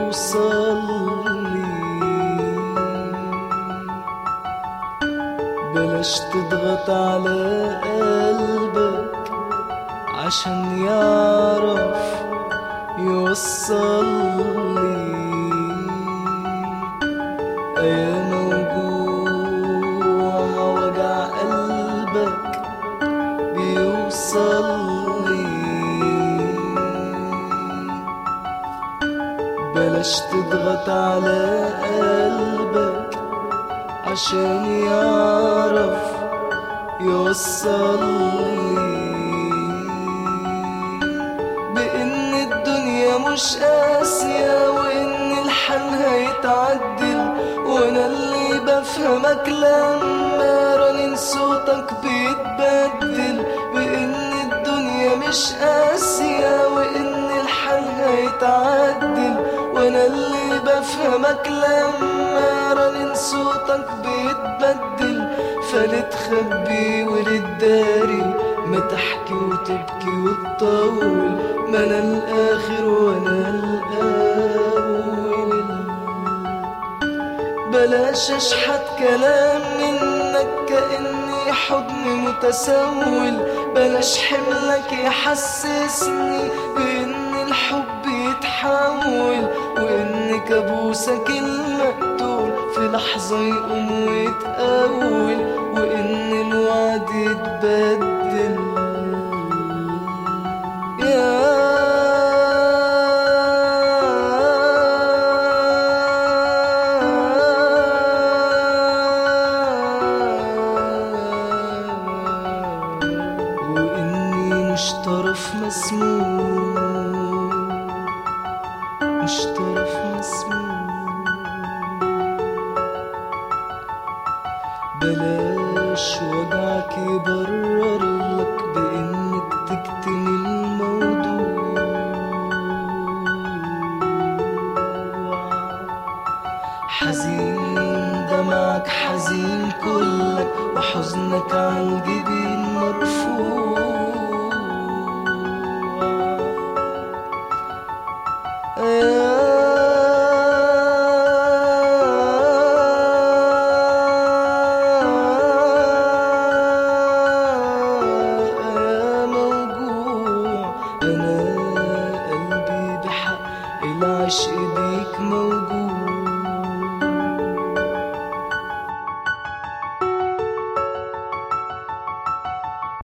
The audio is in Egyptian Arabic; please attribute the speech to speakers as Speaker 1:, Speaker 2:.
Speaker 1: بيوصل لي بلاش تضغط على قلبك عشان يعرف يوصل لي أيام موجوع وجع قلبك بيوصل لي بلاش تضغط على قلبك عشان يعرف يوصل لي بإن الدنيا مش قاسية وإن الحال هيتعدل وأنا اللي بفهمك لما رنين صوتك بيتبدل بإن الدنيا مش قاسية وإن الحال هيتعدل وأنا اللي بفهمك لما رنين صوتك بيتبدل فلتخبي ولتداري ما تحكي وتبكي وتطول ما انا الاخر وانا الاول بلاش اشحت كلام منك كاني حضن متسول بلاش حملك يحسسني بان الحب يتحول وان كابوسك المقتول في لحظه يقوم ويتقول وان الوعد يتبدل وإني مش طرف مسموم مش طرف مسموم بلاش وجعك يبرر لك بإنك تكتم الموضوع حزين دمعك حزين كلك وحزنك عالجبين مرفوع يا موجوع أنا قلبي بحق العشق بيك موجوع